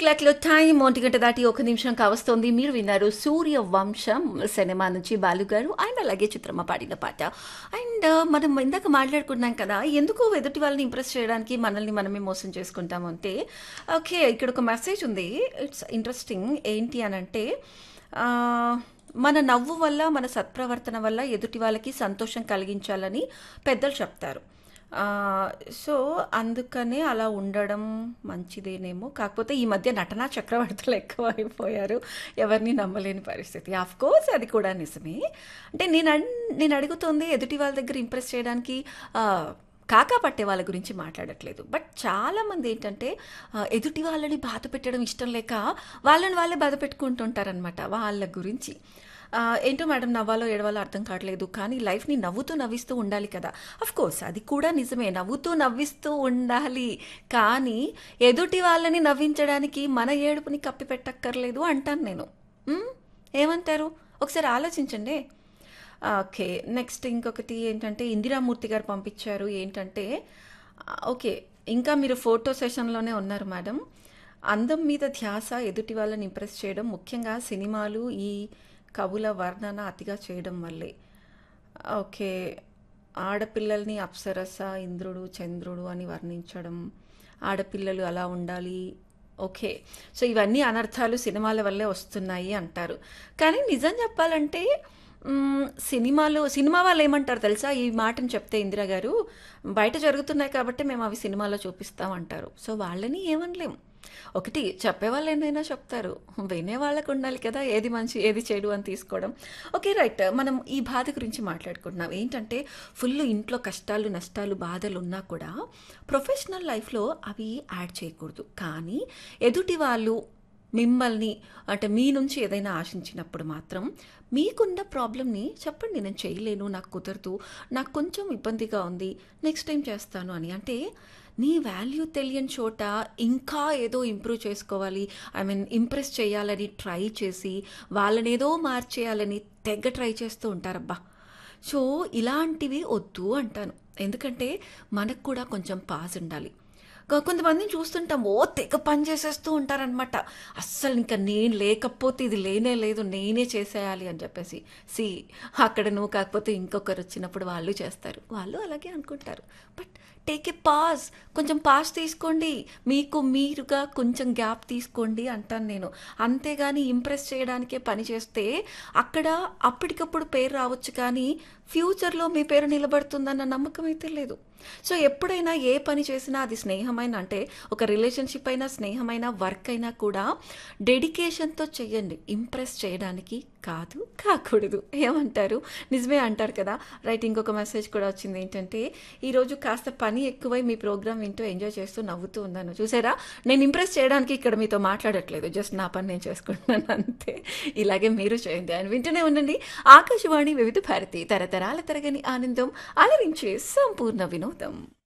Clock లో time ఒంటి గంట దాటి ఒక నిమిషం కావస్తోంది మీరు విన్నారు సూర్య వంశం సినిమా నుంచి బాలు గారు అండ్ అలాగే చిత్రమ్మ పాడిన పాట అండ్ మనం ఇందాక మాట్లాడుకున్నాం కదా ఎందుకు ఎదుటి వాళ్ళని ఇంప్రెస్ చేయడానికి మనల్ని మనమే మోసం చేసుకుంటాము అంటే ఓకే ఇక్కడ ఒక మెసేజ్ ఉంది ఇట్స్ ఇంట్రెస్టింగ్ ఏంటి అని అంటే ఆ, మన నవ్వు వల్ల మన సత్ప్రవర్తన వల్ల ఎదుటి వాళ్ళకి సంతోషం కలిగించాలని పెద్దలు చెప్తారు ఆ, సో అందుకనే అలా ఉండడం మంచిదేనేమో కాకపోతే ఈ మధ్య నటనా చక్రవర్తులు ఎక్కువ అయిపోయారు ఎవరిని నమ్మలేని పరిస్థితి ఆఫ్ కోర్స్ అది కూడా నిజమే అంటే నేను అన్- నేను అడుగుతోంది ఎదుటి వాళ్ళ దగ్గర ఇంప్రెస్ చేయడానికి ఆ, కాకా పట్టే వాళ్ళ గురించి మాట్లాడట్లేదు బట్ చాలామంది ఏంటంటే ఆ, ఎదుటి వాళ్ళని బాధ పెట్టడం ఇష్టం లేక వాళ్ళని వాళ్ళే బాధ పెట్టుకుంటుంటారనమాట వాళ్ళ గురించి ఆ, ఏంటో మేడం నవ్వాలో ఏడవాలో అర్థం కావట్లేదు కానీ లైఫ్ని నవ్వుతూ నవ్విస్తూ ఉండాలి కదా అఫ్ కోర్స్ అది కూడా నిజమే నవ్వుతూ నవ్విస్తూ ఉండాలి కానీ ఎదుటి వాళ్ళని నవ్వించడానికి మన ఏడుపుని కప్పి పెట్టక్కర్లేదు అంటాను నేను మ్? ఏమంటారు ఒకసారి ఆలోచించండి ఓకే నెక్స్ట్ ఇంకొకటి ఏంటంటే ఇందిరామూర్తి గారు పంపించారు ఏంటంటే ఆ, ఓకే ఇంకా మీరు ఫోటో సెషన్లోనే ఉన్నారు మేడం అందం మీద ధ్యాస ఎదుటి వాళ్ళని ఇంప్రెస్ చేయడం ముఖ్యంగా సినిమాలు ఈ కవుల వర్ణన అతిగా చేయడం వల్లే ఓకే ఆడపిల్లల్ని అప్సరస ఇంద్రుడు చంద్రుడు అని వర్ణించడం ఆడపిల్లలు అలా ఉండాలి ఓకే సో ఇవన్నీ అనర్థాలు సినిమాల వల్లే వస్తున్నాయి అంటారు కానీ నిజం చెప్పాలంటే మ్మ్, సినిమాలు సినిమా వాళ్ళు ఏమంటారు తెలుసా ఈ మాటను చెప్తే ఇందిరా గారు బయట జరుగుతున్నాయి కాబట్టి మేము అవి సినిమాలో చూపిస్తాం అంటారు సో వాళ్ళని ఏమనలేం ఒకటి చెప్పేవాళ్ళు ఏదైనా చెప్తారు వినే వాళ్ళకు ఉండాలి కదా ఏది మంచి ఏది చెడు అని తీసుకోవడం ఓకే రైట్ మనం ఈ బాధ గురించి మాట్లాడుకుంటున్నాం ఏంటంటే ఫుల్ ఇంట్లో కష్టాలు నష్టాలు బాధలు ఉన్నా కూడా ప్రొఫెషనల్ లైఫ్లో అవి యాడ్ చేయకూడదు కానీ ఎదుటి వాళ్ళు మిమ్మల్ని అంటే మీ నుంచి ఏదైనా ఆశించినప్పుడు మాత్రం మీకున్న ప్రాబ్లమ్ని చెప్పండి నేను చేయలేను నాకు కుదరదు నాకు కొంచెం ఇబ్బందిగా ఉంది నెక్స్ట్ టైం చేస్తాను అని అంటే నీ వాల్యూ తెలియని చోట ఇంకా ఏదో ఇంప్రూవ్ చేసుకోవాలి ఐ మీన్ ఇంప్రెస్ చేయాలని ట్రై చేసి వాళ్ళని ఏదో మార్చేయాలని తెగ ట్రై చేస్తూ ఉంటారబ్బా సో ఇలాంటివి వద్దు అంటాను ఎందుకంటే మనకు కూడా కొంచెం పాస్ ఉండాలి కొ- కొంతమందిని చూస్తుంటాం ఓ తెగ పని చేసేస్తూ ఉంటారనమాట అస్సలు ఇంకా నేను లేకపోతే ఇది లేనే లేదు నేనే చేసేయాలి అని చెప్పేసి సి అక్కడ నువ్వు కాకపోతే ఇంకొకరు వచ్చినప్పుడు వాళ్ళు చేస్తారు వాళ్ళు అలాగే అనుకుంటారు బట్ టేక్ ఏ పాస్ కొంచెం పాస్ తీసుకోండి మీకు మీరుగా కొంచెం గ్యాప్ తీసుకోండి అంటాను నేను అంతేగాని ఇంప్రెస్ చేయడానికే పని చేస్తే అక్కడ అప్పటికప్పుడు పేరు రావచ్చు కానీ ఫ్యూచర్లో మీ పేరు నిలబడుతుందన్న నమ్మకం అయితే లేదు సో ఎప్పుడైనా ఏ పని చేసినా అది స్నేహమైన అంటే ఒక రిలేషన్షిప్ అయినా స్నేహమైన వర్క్ అయినా కూడా డెడికేషన్తో చేయండి ఇంప్రెస్ చేయడానికి కాదు కాకూడదు ఏమంటారు నిజమే అంటారు కదా రైట్ ఇంకొక మెసేజ్ కూడా వచ్చింది ఏంటంటే ఈరోజు కాస్త పని ఎక్కువై మీ ప్రోగ్రామ్ వింటూ ఎంజాయ్ చేస్తూ నవ్వుతూ ఉన్నాను చూసారా నేను ఇంప్రెస్ చేయడానికి ఇక్కడ మీతో మాట్లాడట్లేదు జస్ట్ నా పని నేను చేసుకుంటున్నాను అంతే ఇలాగే మీరు చేయండి అని వింటూనే ఉండండి ఆకాశవాణి వివిధ భారతి తరతరాల తరగని ఆనందం అలరించే సంపూర్ణ వినోదం